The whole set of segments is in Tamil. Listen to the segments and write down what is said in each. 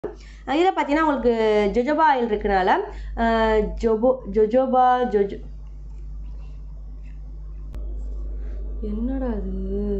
இதில் பார்த்தீங்கன்னா உங்களுக்கு ஜொஜோபா ஆயில் இருக்கனால அஹ், ஜொபோ ஜொஜோபா ஜொஜோ என்னடா அது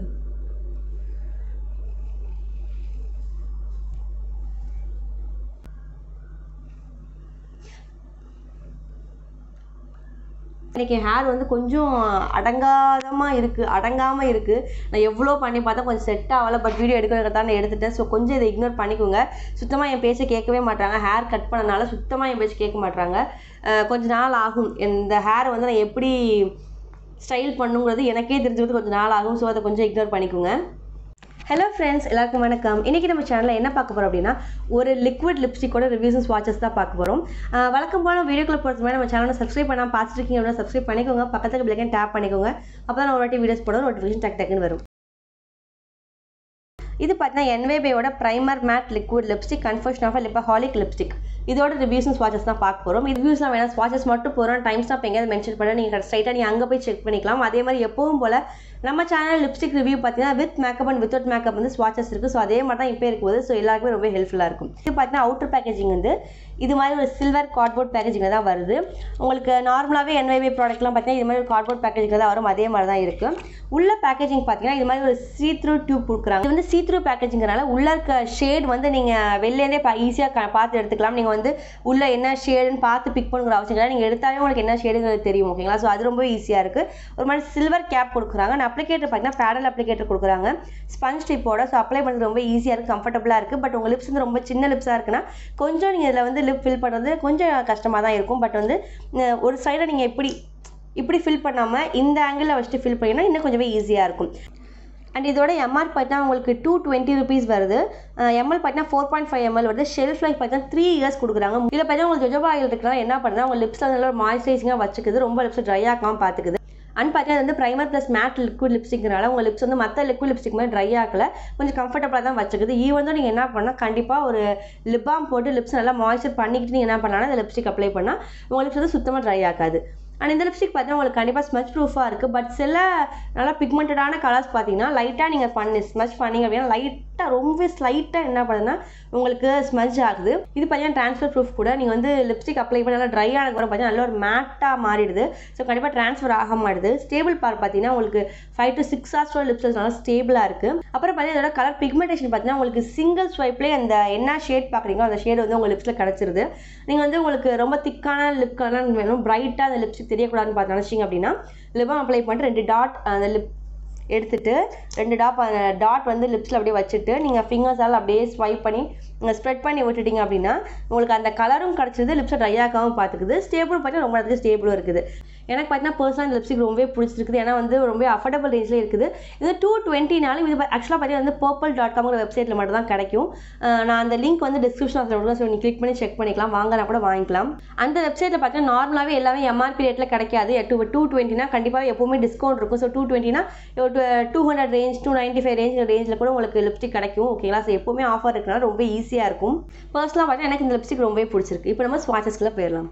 எனக்கு ஹேர் வந்து கொஞ்சம் அடங்காதமாக இருக்குது அடங்காமல் இருக்குது நான் எவ்வளோ பண்ணி பார்த்தா கொஞ்சம் செட் ஆகலை பட் வீடியோ எடுக்கிறத நான் எடுத்துட்டேன் ஸோ கொஞ்சம் இதை இக்னோர் பண்ணிக்கோங்க சுத்தமாக என் பேச்சை கேட்கவே மாட்டாங்க ஹேர் கட் பண்ணனால சுத்தமாக என் பேச்சு கேட்க மாட்டாங்க அஹ் கொஞ்ச நாள் ஆகும் இந்த ஹேர் வந்து நான் எப்படி ஸ்டைல் பண்ணுங்கிறது எனக்கே தெரிஞ்சது கொஞ்சம் நாள் ஆகும் ஸோ அதை கொஞ்சம் இக்னோர் பண்ணிக்கோங்க ஹலோ ஃப்ரெண்ட்ஸ் எல்லாருக்கும் வணக்கம் இன்றைக்கி நம்ம சேனலில் என்ன பார்க்க போகிறோம் அப்படின்னா ஒரு லிக்விட் லிப்ஸ்டிக்கோட ரிவ்யூஸ் வாட்சஸ் தான் பார்க்க போகிறோம் வழக்கம் போல வீடியோக்குள்ள பொறுத்த மாதிரி நம்ம சேனலை சப்ஸ்கிரைப் பண்ணாமல் பார்த்துருக்கீங்க அப்படின்னா சப்ஸ்கிரைப் பண்ணிக்கோங்க பக்கத்துக்கு பிள்ளைங்க டேப் பண்ணிக்கோங்க அப்போ தான் நான் ஒரு வாட்டி வீடியோஸ் போட நோட்டிஃபிகேஷன் டக் டக்குன்னு வரும் இது பார்த்தீங்கன்னா என்வேபேயோட primer matte liquid lipstick confession of lipaholic lipstick இதோட ரிவ்யூஸ் ஸ்வாச்சஸ் தான் பார்க்க போகிறோம் ரிவ்யூஸ்லாம் வேணாம் ஸ்வாச்சஸ் மட்டும் போகிறோம் டைம் ஸ்டாப் எங்கேயாவது மென்ஷன் பண்ண நீங்கள் ஸ்ட்ரைட்டாக நீங்கள் அங்கே போய் செக் பண்ணிக்கலாம் அதே மாதிரி எப்பவும் போல் நம்ம சேனல் லிப்ஸ்டிக் ரிவ்யூ பார்த்தீங்கன்னா with makeup and without makeup வந்து ஸ்வாச்சஸ் இருக்குது ஸோ அதே மாதிரி தான் இப்போ இருக்கும்போது ஸோ எல்லாருக்குமே ரொம்ப ஹெல்ப்ஃபுல்லாக இருக்கும் இது பார்த்தீங்கன்னா அவுட்டர் பேக்கேஜிங் வந்து இது மாதிரி ஒரு சில்வர் கார்ட்போர்ட் பேக்கேஜிங்கில் தான் வருது உங்களுக்கு நார்மலாகவே என்வைபி ப்ராடக்ட்லாம் பார்த்தீங்கன்னா இது மாதிரி ஒரு கார்ட்போர்ட் பேக்கேஜிங்கில் தான் வரும் அதே மாதிரி தான் இருக்குது உள்ள பேக்கேஜிங் பார்த்தீங்கன்னா இது மாதிரி ஒரு சீ த்ரூ டியூப் கொடுக்குறாங்க இது வந்து சீ த்ரூ பேக்கேஜிங்கிறனால உள்ள இருக்க ஷேட் வந்து நீங்கள் வெளிலேருந்தே பா ஈஸியாக பார்த்து எடுத்துக்கலாம் நீங்கள் வந்து உள்ள என்ன ஷேடுன்னு பார்த்து பிக் பண்ணுற அவசியம் இல்லை நீங்கள் எடுத்தாலே உங்களுக்கு என்ன ஷேடுங்கிறது தெரியும் ஓகேங்களா ஸோ அது ரொம்ப ஈஸியாக இருக்குது ஒரு மாதிரி சில்வர் கேப் கொடுக்குறாங்க நான் அப்ளிகேட்டர் பார்த்தீங்கன்னா பேடல் அப்ளிகேட்டர் கொடுக்குறாங்க ஸ்பஞ்ச் டிப்போட ஸோ அப்ளை பண்ணுறது ரொம்ப ஈஸியாக இருக்குது கம்ஃபர்டபுளாக இருக்குது பட் உங்கள் லிப்ஸ் வந்து ரொம்ப சின்ன லிப்ஸாக இருக்குன்னா கொஞ்சம் நீங்கள் இதில் வந்து லிப் ஃபில் பண்ணுறது கொஞ்சம் கஷ்டமாக தான் இருக்கும் பட் வந்து அஹ், ஒரு சைடை நீங்கள் இப்படி இப்படி ஃபில் பண்ணாமல் இந்த ஆங்கிளில் வச்சுட்டு ஃபில் பண்ணிங்கன்னா இன்னும் கொஞ்சமே ஈஸியாக இருக்கும் அண்ட் இதோட எம்ஆர் பார்த்தீங்கன்னா உங்களுக்கு டூ டுவெண்ட்டி ருபீஸ் வருது எம்எல் பார்த்தீங்கன்னா ஃபோர் பாயிண்ட் ஃபைவ் எம்எல் வருது ஷெல்ஃப் லைஃப் பார்த்தீங்கன்னா த்ரீ இயர்ஸ் கொடுக்குறாங்க இதில் பார்த்தீங்கன்னா உங்களுக்கு ஜொஜோபா ஆயில் இருக்கிறனால என்ன பண்ணுறா உங்கள் லிப்ஸில் நல்ல ஒரு மாய்ஸ்சரைசிங்காக வச்சுக்குது ரொம்ப லிப்ஸ் ட்ரை ஆகாமல் பார்த்துக்குது அண்ட் பார்த்தீங்கன்னா இது வந்து ப்ரைமர் ப்ளஸ் மேட் லிக்விட் லிப்ஸ்டிக்னால உங்கள் லிப்ஸ் வந்து மற்ற லிக்விட் லிப்ஸ்டிக் மாதிரி ட்ரை ஆகல கொஞ்சம் கம்ஃபர்டபுளாக தான் வச்சுக்குது ஈவன் தான் நீங்கள் என்ன பண்ணால் கண்டிப்பாக ஒரு லிப் பாம் போட்டு லிப்ஸ் நல்லா மாய்ஸ்சர் பண்ணிக்கிட்டு நீங்கள் என்ன பண்ணலாம்னா இந்த லிப்ஸ்டிக் அப்ளை பண்ணால் உங்கள் லிப்ஸ் வந்து சுத்தமாக ட்ரை ஆகாது அண்ட் இந்த லிப்ஸ்டிக் பார்த்தீங்கன்னா உங்களுக்கு கண்டிப்பாக ஸ்மச் ப்ரூஃபாக இருக்குது பட் சில நல்லா பிக்மெண்டடான கலர்ஸ் பார்த்தீங்கன்னா லைட்டாக நீங்கள் பண்ணி ஸ்மச் பண்ணீங்க அப்படின்னா லைட்டாக ரொம்ப ஸ்லைட்டாக என்ன பண்ணுதுன்னா உங்களுக்கு ஸ்மஜ் ஆகுது இது பார்த்தீங்கன்னா ட்ரான்ஸ்ஃபர் ப்ரூஃப் கூட நீங்கள் வந்து லிப்ஸ்டிக் அப்ளை பண்ணி நல்லா ட்ரை ஆனதுக்கப்புறம் பார்த்தீங்கன்னா நல்ல ஒரு மேட்டாக மாறிடுது ஸோ கண்டிப்பாக ட்ரான்ஸ்ஃபர் ஆக மாட்டுது ஸ்டேபிள் பார் பார்த்தீங்கன்னா உங்களுக்கு ஃபைவ் டு சிக்ஸ் ஹவர்ஸோட லிப்ஸ் நல்லா ஸ்டேபிளாக இருக்குது அப்புறம் பார்த்தீங்கன்னா இதோட கலர் பிக்மெண்டேஷன் பார்த்தீங்கன்னா உங்களுக்கு சிங்கிள் ஸ்வைப்லேயே அந்த என்ன ஷேட் பார்க்குறீங்களோ அந்த ஷேட் வந்து உங்கள் லிப்ஸில் கிடச்சிருது நீங்கள் வந்து உங்களுக்கு ரொம்ப திக்கான லிப் கலர் வேணும் பிரைட்டாக அந்த லிப்ஸ்டிக் தெரியக்கூடாதுன்னு பார்த்து நினச்சிங்க அப்படின்னா லிபம் அப்ளை பண்ணிட்டு ரெண்டு டாட் அந்த லிப் எடுத்துட்டு ரெண்டு டாப் டாட் வந்து லிப்ஸில் அப்படியே வச்சுட்டு நீங்கள் ஃபிங்கர்ஸால் அப்படியே ஸ்வைப் பண்ணி ஸ்ப்ரெட் பண்ணி விட்டுட்டீங்க அப்படின்னா உங்களுக்கு அந்த கலரும் கிடச்சிது லிப்ஸை ட்ரை ஆகாமல் பார்த்துக்குது ஸ்டேபிள் பார்த்தீங்கன்னா ரொம்ப நேரத்துக்கு ஸ்டேபிளும் இருக்குது எனக்கு பார்த்தீங்கன்னா பர்சனல் இந்த லிப்ஸ்டிக் ரொம்பவே பிடிச்சிருக்குது ஏன்னா வந்து ரொம்ப அஃபோர்டபுள் ரேஞ்சில் இருக்குது இது டூ டுவெண்ட்டினாலும் இது ஆக்சுவலாக பார்த்தீங்கன்னா வந்து பர்பிள் டாட் காம்ங்கிற வெப்சைட்டில் மட்டும் தான் கிடைக்கும் அஹ் நான் அந்த லிங்க் வந்து டிஸ்கிரிப்ஷன் கொடுக்குறேன் ஸோ நீங்கள் கிளிக் பண்ணி செக் பண்ணிக்கலாம் வாங்கினா கூட வாங்கிக்கலாம் அந்த வெப்சைட்டில் பார்த்தீங்கன்னா நார்மலாகவே எல்லாமே எம்ஆர்பி ரேட்டில் கிடைக்காது டூ டூ டுவெண்ட்டினா கண்டிப்பாக எப்போவுமே டிஸ்கவுண்ட் இருக்கும் ஸோ டூ டுவெண்ட்டினா two hundred range two ninety five range ரேஞ்சில் கூட உங்களுக்கு லிப்ஸ்டிக் கிடைக்கும் ஓகேங்களா ஸோ எப்போவுமே ஆஃபர் இருக்கனால ரொம்ப ஈஸியாக இருக்கும் பர்சனலாக பார்த்தீங்கன்னா எனக்கு இந்த லிப்ஸ்டிக் ரொம்பவே பிடிச்சிருக்கு இப்போ நம்ம ஸ்வாச்சஸ்க்குள்ளே போயிடலாம்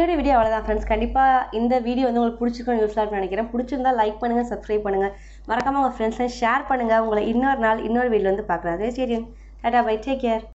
என்னோட வீடியோ அவ்வளோதான் ஃப்ரெண்ட்ஸ் கண்டிப்பாக இந்த வீடியோ வந்து உங்களுக்கு பிடிச்சிருக்குன்னு யூஸ்ஃபுல்லாக இருக்கும்னு நினைக்கிறேன் பிடிச்சிருந்தா லைக் பண்ணுங்கள் சப்ஸ்கிரைப் பண்ணுங்கள் மறக்காமல் உங்கள் ஃப்ரெண்ட்ஸை ஷேர் பண்ணுங்கள் உங்களை இன்னொரு நாள் இன்னொரு வீடியோ வந்து பார்க்குறேன் அதே சரி டாடா பை டேக் கேர்